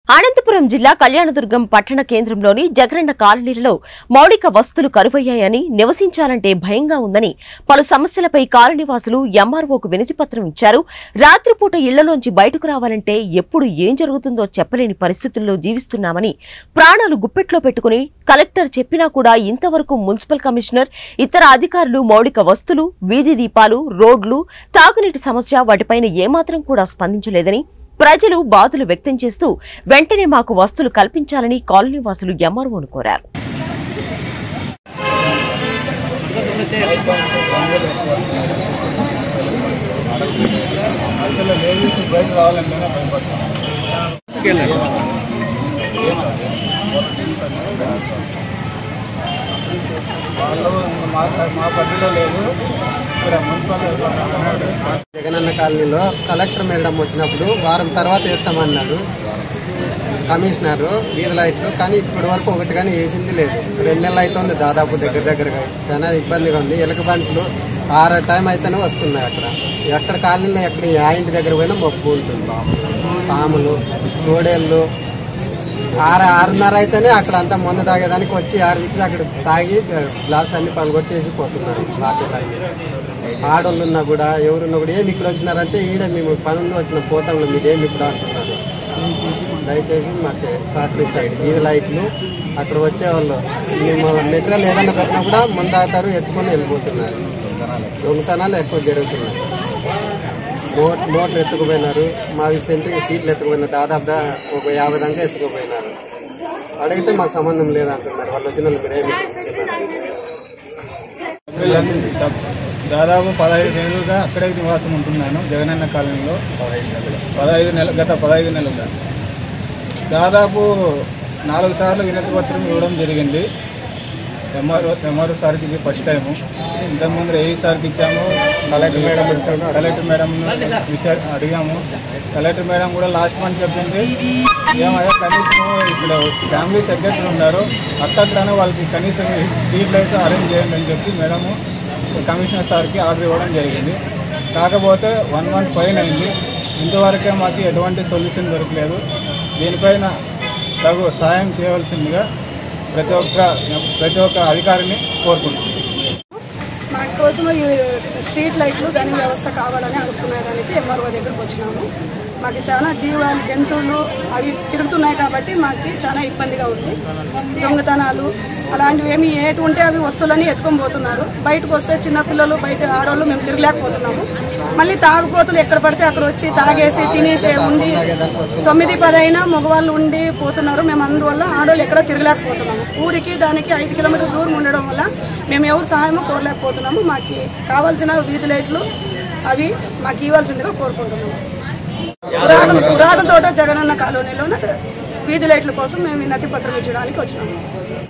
అనంతపురం జిల్లా కళ్యాణదుర్గం పట్టణ కేంద్రంలోని జగరన్న కాలనీలలో మౌలిక వసతులు కరువయ్యాయని నివసించాలంటే భయంగా ఉందని పలు సమస్యలపై కాలనీవాసులు ఎంఆర్ఓకు వినతిపత్రం ఇచ్చారు రాత్రిపూట ఇళ్లలోంచి బయటకు రావాలంటే ఎప్పుడు ఏం జరుగుతుందో చెప్పలేని పరిస్థితుల్లో జీవిస్తున్నామని ప్రాణాలు గుప్పెట్లో పెట్టుకుని కలెక్టర్ చెప్పినా కూడా ఇంతవరకు మున్సిపల్ కమిషనర్ ఇతర అధికారులు మౌలిక వస్తులు వీధి దీపాలు రోడ్లు తాగునీటి సమస్య వాటిపైన ఏమాత్రం కూడా స్పందించలేదని ప్రజలు బాధలు వ్యక్తం చేస్తూ వెంటనే మాకు వస్తువులు కల్పించాలని కాలనీ వాసులు ఎంఆర్ఓను కోరారు అసలు లేడీస్ బయట రావాలంటేనే భయపడతాం వాళ్ళు మా మా పరిధిలో లేదు ఇక్కడ మున్సిపల్ జగనన్న కాలనీలో కలెక్టర్ మేడం వచ్చినప్పుడు వారం తర్వాత వేస్తామన్నాడు కమిషనర్ వీధి లైట్లు కానీ ఇప్పటి వరకు ఒకటి కానీ వేసింది లేదు రెండు నెలలు అవుతుంది దాదాపు దగ్గర దగ్గరగా చాలా ఇబ్బందిగా ఉంది ఎలుక బంట్లు ఆరు టైం అయితేనే వస్తున్నాయి అక్కడ ఎక్కడ కాలనీలో ఎక్కడ ఆ ఇంటి దగ్గర పోయినా మొప్పు ఉంటుంది పాములు తోడేళ్ళు ఆరు ఆరున్నర అయితేనే అక్కడ అంతా మందు తాగేదానికి వచ్చి ఆడ చెప్పి అక్కడ తాగి గ్లాసులు అన్ని పగలగొట్టేసి పోతున్నారు బాటిల్ ఆడోళ్ళు ఉన్నా కూడా ఎవరున్నా కూడా ఏమి ఇక్కడ వచ్చినారంటే ఈడ మేము పనులు వచ్చిన పోతాంలో మీరేమి ఇక్కడ అంటున్నారు దయచేసి మాకు సహకరించండి వీధి లైట్లు అక్కడ వచ్చేవాళ్ళు మేము మెటీరియల్ ఏదైనా పెట్టినా కూడా ముందు తాగుతారు ఎత్తుకొని వెళ్ళిపోతున్నారు దొంగతనాలు ఎక్కువ జరుగుతున్నాయి మోట్ మోటార్ ఎత్తుకుపోయినారు మా సెంట్రింగ్ సీట్లు ఎత్తుకుపోయినారు దాదాపు ఒక యాభై దాకా ఎత్తుకుపోయినారు అడిగితే మాకు సంబంధం లేదంటున్నారు వాళ్ళు వచ్చిన వాళ్ళు మీరేమి దాదాపు పదహైదు నెలలుగా అక్కడే నివాసం ఉంటున్నాను జగనన్న కాలనీలో పదహైదు నెలలు గత పదహైదు నెలలుగా దాదాపు నాలుగు సార్లు వినతి పత్రం ఇవ్వడం జరిగింది ఎంఆర్ఓ ఎంఆర్ఓ సార్కి ఇది ఫస్ట్ టైము ఇంతకుముందు ఏ సార్కి ఇచ్చాము కలెక్టర్ మేడం కలెక్టర్ మేడం విచార అడిగాము కలెక్టర్ మేడం కూడా లాస్ట్ మంత్ చెప్పింది ఏమయ్యా కనీసం ఇక్కడ ఫ్యామిలీ సెక్రటరీ ఉన్నారు అక్కడనే వాళ్ళకి కనీసం స్ట్రీట్ లైట్ అరేంజ్ చేయండి అని చెప్పి మేడము కమిషనర్ సార్కి ఆర్డర్ ఇవ్వడం జరిగింది కాకపోతే వన్ మంత్ ఫైన్ అయింది ఇంతవరకే మాకు ఎటువంటి సొల్యూషన్ దొరకలేదు దీనిపైన తగు సాయం చేయవలసిందిగా ప్రతి ఒక్క ప్రతి ఒక్క అధికారిని కోరుకుంటున్నాను మా కోసం ఈ స్ట్రీట్ లైట్లు దాని వ్యవస్థ కావాలని అనుకునే దానికి ఎంఆర్ఓ దగ్గరకు వచ్చినాము మాకు చాలా జీవాలు జంతువులు అవి తిరుగుతున్నాయి కాబట్టి మాకు చాలా ఇబ్బందిగా ఉంది దొంగతనాలు అలాంటివి ఏమి ఏటి ఉంటే అవి వస్తువులని ఎత్తుకొని పోతున్నారు బయటకు వస్తే చిన్నపిల్లలు బయట ఆడవాళ్ళు మేము తిరగలేకపోతున్నాము మళ్ళీ తాగుపోతులు ఎక్కడ పడితే అక్కడ వచ్చి తాగేసి తిని ఉండి తొమ్మిది పది అయినా మగవాళ్ళు ఉండి పోతున్నారు మేము అందువల్ల ఆడవాళ్ళు ఎక్కడ తిరగలేకపోతున్నాము ఊరికి దానికి ఐదు కిలోమీటర్ల దూరం ఉండడం వల్ల మేము ఎవరు సహాయము కోరలేకపోతున్నాము మాకు కావాల్సిన వీధి లైట్లు అవి మాకు ఇవ్వాల్సిందిగా కోరుకుంటున్నాము పురాతన పురాతన తోట జగనన్న కాలనీలో వీధి లైట్ల కోసం మేము వినతి పత్రం ఇచ్చడానికి వచ్చినాము